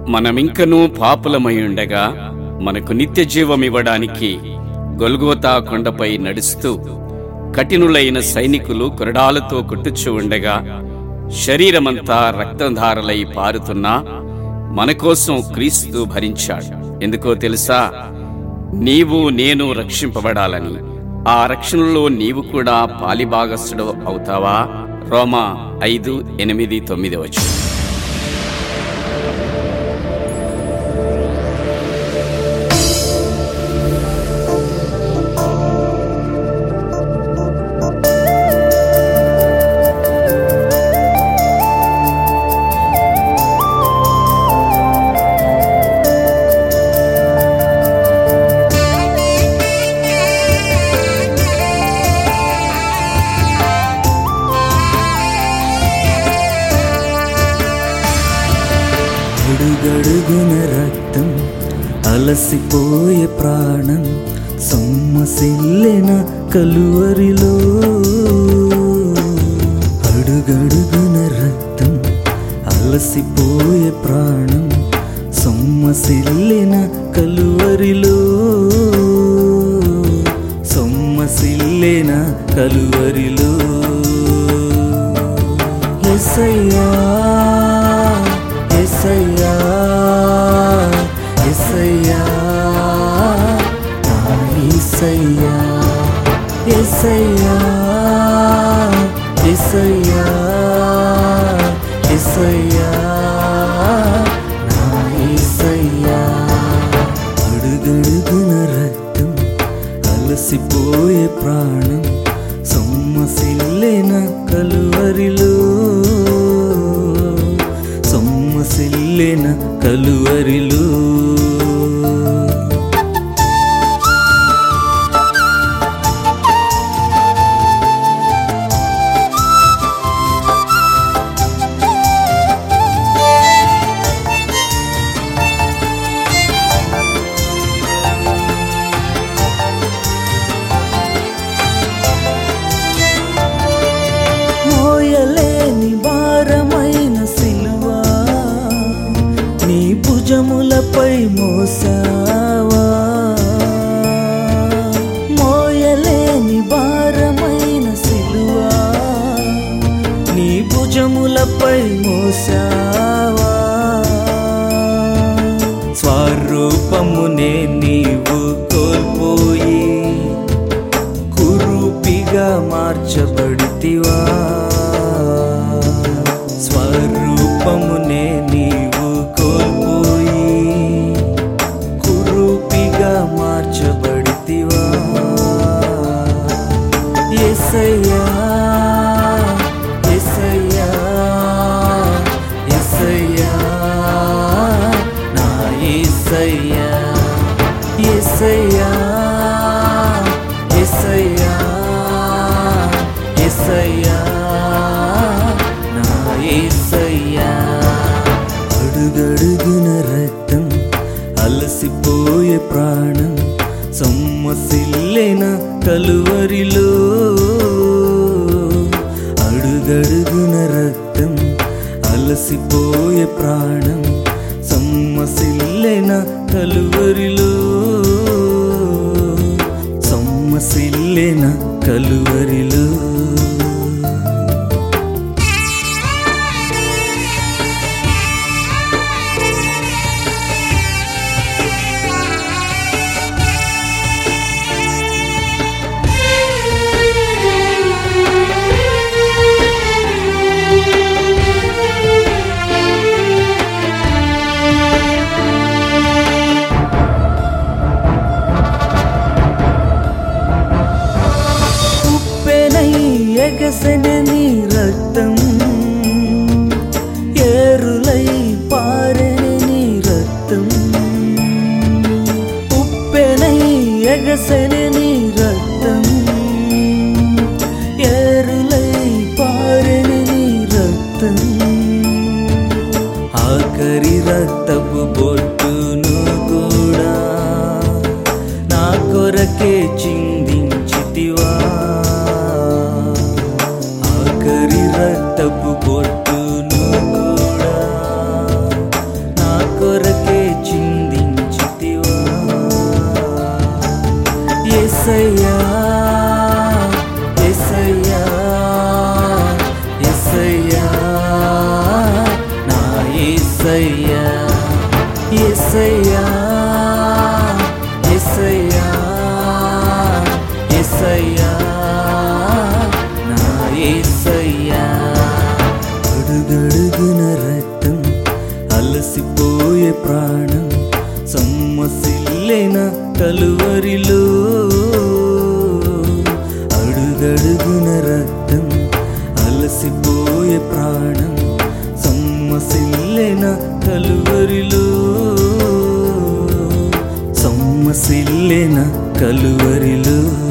మనమింకనూ పాపులమై ఉండగా మనకు నిత్య జీవం ఇవ్వడానికి గొల్గోతా కొండపై నడుస్తూ కఠినులైన సైనికులు కొరడాలతో కొట్టుచూ ఉండగా శరీరమంతా రక్తధారలై పారుతున్నా మన కోసం క్రీస్తు భరించాడు ఎందుకో తెలుసా నీవు నేను రక్షింపబడాలని ఆ రక్షణలో నీవు కూడా పాలిభాగస్థుడు అవుతావా రోమా ఐదు ఎనిమిది తొమ్మిది వచ్చు అడుగడుగున రక్తం అలసిపోయే ప్రాణం సొమ్మసిల్లిన కలువరిలో అడుగడుగున రక్తం అలసిపోయే ప్రాణం సొమ్మసిల్లిన కలువరిలో సొమ్మసిల్లిన కలువరిలో ఎసయ్యా ఎసయ్యా ఎసయ్యా నా యేసయ్యా ఎసయ్యా ఎసయ్యా ఎసయ్యా నా యేసయ్యా అడుగడుగున రక్తం అలసిపోయే ప్రాణం సొమ్మసిల్లిన కలువరిలో సొమ్మసిల్లిన కలువరిలో మోయలేని భారమైన సిలువా నీ భుజములపై మోసావా మోయలేని భారమైన సిలువా నీ భుజములపై మోసావా స్వరూపమునే నీవు కోల్పోయి కురూపిగా మార్చబడితివా స్వరూపమునే నీవు కోల్పోయి కురూపిగా మార్చబడితివా ఎసయ్యా ఎసయ్యా ఎసయ్యా నా ఎసయ్యా ఎసయ్యా ఎసయ్యా ఎసయ్యా నా ఎసయ్యా అడుగడుగున రక్తం అలసిపోయే ప్రాణం సొమ్మసిల్లిన కలువరిలో అడుగడుగున రక్తం అలసిపోయే ప్రాణం సొమ్మసిల్లిన కలువరిలో సొమ్మసిల్లిన కలువరిలో ఉప్పెనై ఎగసెన నీ రక్తం ఏరులై పారెన నీ రక్తం ఉప్పెనై ఎగసెన నీ రక్తం ఏరులై పారెన నీ రక్తం ఆఖరి రక్తపు బొట్టును కూడా నా కొరకే చిందించితివా ఆఖరి రక్తపు బొట్టును కూడా నా కొర ఎస్సయ్యా ఎస్సయ్యా ఎస్సయ్యా ఎస్సయ్యా నా ఎస్సయ్యా అడుగడుగున రక్తం అలసిపోయే ప్రాణం సమ్మసిల్లెన కలువరిలో అడుగడుగున రక్తం అలసిపోయే ప్రాణం సమ్మసిల్లెన కలువరిలో సమ్మసిల్లెన కలువరిలో